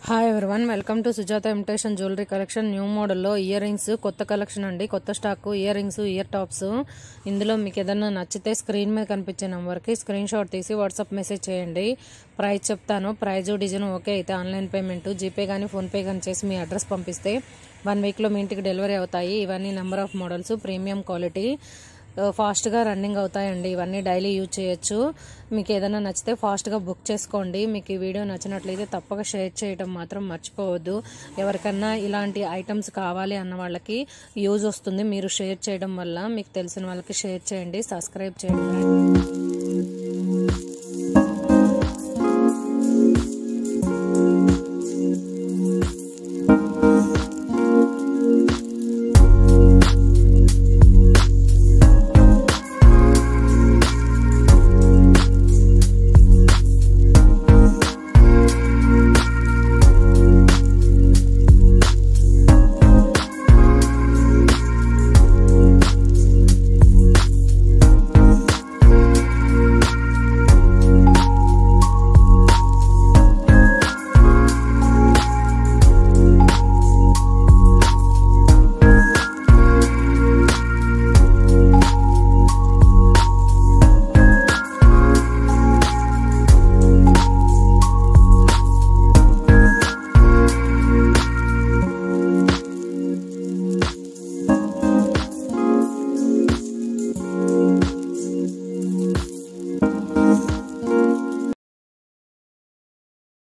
hi everyone welcome to Sujatha imitation jewellery collection new మోడల్లో ear rings కొత్త collection అండి కొత్త stock ear rings ear tops ఇందులో మీకు ఏదైనా నచ్చితే స్క్రీన్ మీద కనిపించే నెంబర్కి స్క్రీన్ షాట్ తీసి వాట్సాప్ మెసేజ్ చేయండి ప్రైస్ చెప్తాను ప్రైజ్ డిజైన్ ఓకే అయితే ఆన్లైన్ పేమెంట్ జీపే కానీ ఫోన్పే కానీ చేసి మీ అడ్రస్ పంపిస్తే వన్ వీక్లో మీ ఇంటికి డెలివరీ అవుతాయి ఇవన్నీ number of models premium quality ఫాస్ట్గా రన్నింగ్ అవుతాయండి ఇవన్నీ డైలీ యూజ్ చేయొచ్చు మీకు ఏదైనా నచ్చితే ఫాస్ట్గా బుక్ చేసుకోండి మీకు ఈ వీడియో నచ్చినట్లయితే తప్పక షేర్ చేయడం మాత్రం మర్చిపోవద్దు ఎవరికన్నా ఇలాంటి ఐటమ్స్ కావాలి అన్న వాళ్ళకి యూజ్ వస్తుంది మీరు షేర్ చేయడం వల్ల మీకు తెలిసిన వాళ్ళకి షేర్ చేయండి సబ్స్క్రైబ్ చేయండి